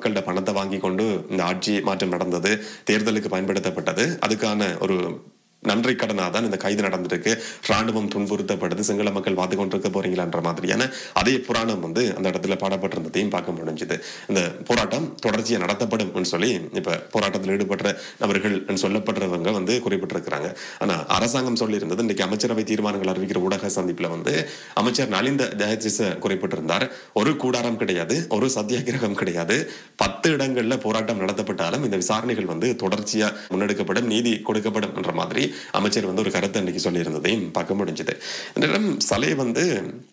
மக்கள்கிட்ட பணத்தை வாங்கி கொண்டு இந்த ஆட்சி மாற்றம் நடந்தது தேர்தலுக்கு பயன்படுத்தப்பட்டது அதுக்கான ஒரு நன்றி கடனாக தான் இந்த கைது நடந்திருக்கு ராணுவம் துன்புறுத்தப்படுது சிங்கள மக்கள் பார்த்து கொண்டிருக்க போறீங்களான்ற மாதிரியான அதே புராணம் வந்து அந்த இடத்துல பாடப்பட்டிருந்ததையும் பார்க்க முடிஞ்சுது இந்த போராட்டம் தொடர்ச்சியா நடத்தப்படும் சொல்லி இப்ப போராட்டத்தில் ஈடுபட்ட நபர்கள் சொல்லப்படுறவங்க வந்து குறிப்பிட்டிருக்கிறாங்க ஆனா அரசாங்கம் சொல்லியிருந்தது இன்னைக்கு அமைச்சரவை தீர்மானங்கள் அறிவிக்கிற ஊடக சந்திப்புல வந்து அமைச்சர் நலிந்த ஜெயதிச குறிப்பிட்டிருந்தார் ஒரு கூடாரம் கிடையாது ஒரு சத்தியாகிரகம் கிடையாது பத்து இடங்கள்ல போராட்டம் நடத்தப்பட்டாலும் இந்த விசாரணைகள் வந்து தொடர்ச்சியா முன்னெடுக்கப்படும் நீதி கொடுக்கப்படும் என்ற மாதிரி அமைச்சர் வந்து ஒரு கருத்தை அன்னைக்கு சொல்லியிருந்ததையும் பார்க்க முடிஞ்சது இந்த நேரம் சலை வந்து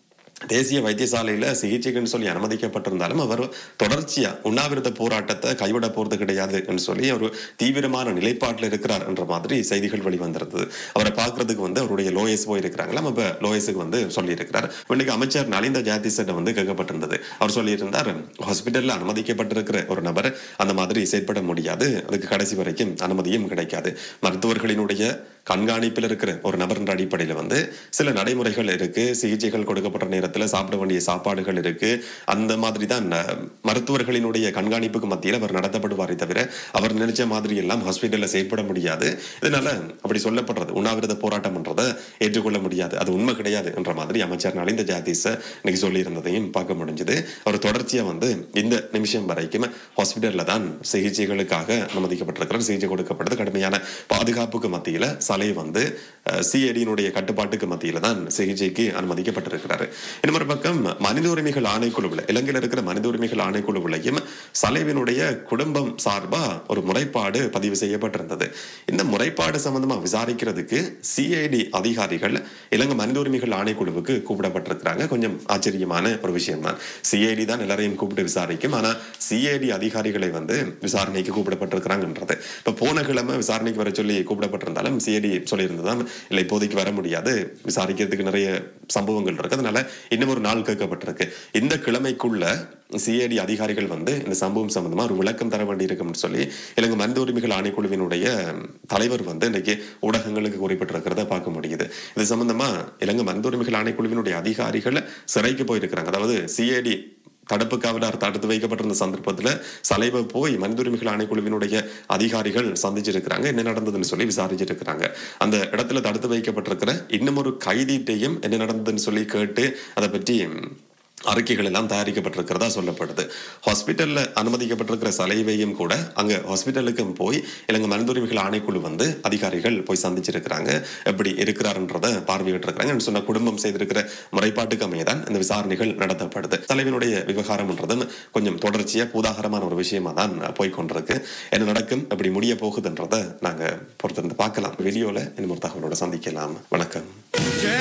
தேசிய வைத்தியசாலையில சிகிச்சைக்குன்னு சொல்லி அனுமதிக்கப்பட்டிருந்தாலும் அவர் தொடர்ச்சியா உண்ணாவிரத போராட்டத்தை கைவிட போறது கிடையாதுன்னு சொல்லி ஒரு தீவிரமான நிலைப்பாட்டில் இருக்கிறார் என்ற மாதிரி செய்திகள் வெளிவந்திருந்தது அவரை பார்க்கறதுக்கு வந்து அவருடைய லோயஸ் போய் இருக்கிறாங்களா அப்ப லோயஸுக்கு வந்து சொல்லியிருக்கிறார் இன்னைக்கு அமைச்சர் நலிந்த ஜாதிசன் வந்து கேட்கப்பட்டிருந்தது அவர் சொல்லியிருந்தார் ஹாஸ்பிட்டல்ல அனுமதிக்கப்பட்டிருக்கிற ஒரு நபர் அந்த மாதிரி செயற்பட முடியாது அதுக்கு கடைசி வரைக்கும் அனுமதியும் கிடைக்காது மருத்துவர்களினுடைய கண்காணிப்பில் இருக்கிற ஒரு நபர் என்ற அடிப்படையில் வந்து சில நடைமுறைகள் இருக்கு சிகிச்சைகள் கொடுக்கப்பட்ட நேரத்தில் சாப்பிட வேண்டிய சாப்பாடுகள் இருக்கு அந்த மாதிரி தான் ந- மருத்துவர்களினுடைய கண்காணிப்புக்கு மத்தியில் அவர் நடத்தப்படுவாரே தவிர அவர் நினைச்ச மாதிரி எல்லாம் ஹாஸ்பிட்டல்ல செயற்பட முடியாது இதனால அப்படி சொல்லப்படுறது உண்ணாவிரத போராட்டம் என்றதை ஏற்றுக்கொள்ள முடியாது அது உண்மை கிடையாது என்ற மாதிரி அமைச்சர் நலிந்த ஜாதிச இன்னைக்கு சொல்லியிருந்ததையும் பார்க்க முடிஞ்சது அவர் தொடர்ச்சியா வந்து இந்த நிமிஷம் வரைக்கும் ஹாஸ்பிட்டல்ல தான் சிகிச்சைகளுக்காக அனுமதிக்கப்பட்டிருக்கிறார் சிகிச்சை கொடுக்கப்பட்டது கடுமையான பாதுகாப்புக்கு மத்தியில சலை வந்து சிஐடியினுடைய கட்டுப்பாட்டுக்கு மத்தியில தான் சிகிச்சைக்கு அனுமதிக்கப்பட்டிருக்கிறாரு இன்னொரு பக்கம் மனித உரிமைகள் ஆணைக்குழுவில் இலங்கையில் இருக்கிற மனித உரிமைகள் ஆணைக்குழுவிலையும் சலைவினுடைய குடும்பம் சார்பா ஒரு முறைப்பாடு பதிவு செய்யப்பட்டிருந்தது இந்த முறைப்பாடு சம்பந்தமா விசாரிக்கிறதுக்கு சிஐடி அதிகாரிகள் இலங்கை மனித உரிமைகள் ஆணைக்குழுவுக்கு கூப்பிடப்பட்டிருக்கிறாங்க கொஞ்சம் ஆச்சரியமான ஒரு விஷயம் தான் சிஐடி தான் எல்லாரையும் கூப்பிட்டு விசாரிக்கும் ஆனா சிஐடி அதிகாரிகளை வந்து விசாரணைக்கு கூப்பிடப்பட்டிருக்கிறாங்கன்றது இப்ப போன கிழமை விசாரணைக்கு வர சொல்லி கூப்பிடப்பட்டிருந்தாலும் சிஐடி சொல்லியிருந்ததாம் இல்லை இப்போதைக்கு வர முடியாது விசாரிக்கிறதுக்கு நிறைய சம்பவங்கள் இருக்கு அதனால இன்னும் ஒரு நாள் கேட்கப்பட்டிருக்கு இந்த கிழமைக்குள்ள சிஐடி அதிகாரிகள் வந்து இந்த சம்பவம் சம்பந்தமா ஒரு விளக்கம் தர வேண்டியிருக்கும்னு சொல்லி இலங்கை மனித உரிமைகள் ஆணைக்குழுவினுடைய தலைவர் வந்து இன்னைக்கு ஊடகங்களுக்கு குறிப்பிட்டிருக்கிறத பார்க்க முடியுது இது சம்பந்தமா இலங்கை மனித உரிமைகள் ஆணைக்குழுவினுடைய அதிகாரிகள் சிறைக்கு போயிருக்கிறாங்க அதாவது சிஐடி தடுப்பு காவலர் தடுத்து வைக்கப்பட்டிருந்த சந்தர்ப்பத்துல சலைவ போய் மனித உரிமைகள் ஆணைக்குழுவினுடைய அதிகாரிகள் சந்திச்சிருக்கிறாங்க என்ன நடந்ததுன்னு சொல்லி விசாரிச்சிருக்கிறாங்க அந்த இடத்துல தடுத்து வைக்கப்பட்டிருக்கிற இன்னும் ஒரு கைதீட்டையும் என்ன நடந்ததுன்னு சொல்லி கேட்டு அதை பற்றி அறிக்கைகள் எல்லாம் தயாரிக்கப்பட்டிருக்கிறதா சொல்லப்படுது ஹாஸ்பிட்டல்ல அனுமதிக்கப்பட்டிருக்கிற சலைவையும் கூட அங்க ஹாஸ்பிட்டலுக்கும் போய் இலங்கை மனித உரிமைகள் ஆணைக்குழு வந்து அதிகாரிகள் போய் சந்திச்சிருக்கிறாங்க எப்படி இருக்கிறாருன்றத பார்வையிட்டிருக்கிறாங்க சொன்ன குடும்பம் செய்திருக்கிற முறைப்பாட்டுக்கு அமையதான் இந்த விசாரணைகள் நடத்தப்படுது தலைவனுடைய விவகாரம்ன்றதும் கொஞ்சம் தொடர்ச்சியா பூதாகரமான ஒரு விஷயமா தான் போய் கொண்டிருக்கு என்ன நடக்கும் எப்படி முடிய போகுதுன்றத நாங்க பொறுத்திருந்து பார்க்கலாம் வீடியோல இன்னும் ஒரு தகவலோட சந்திக்கலாம் வணக்கம்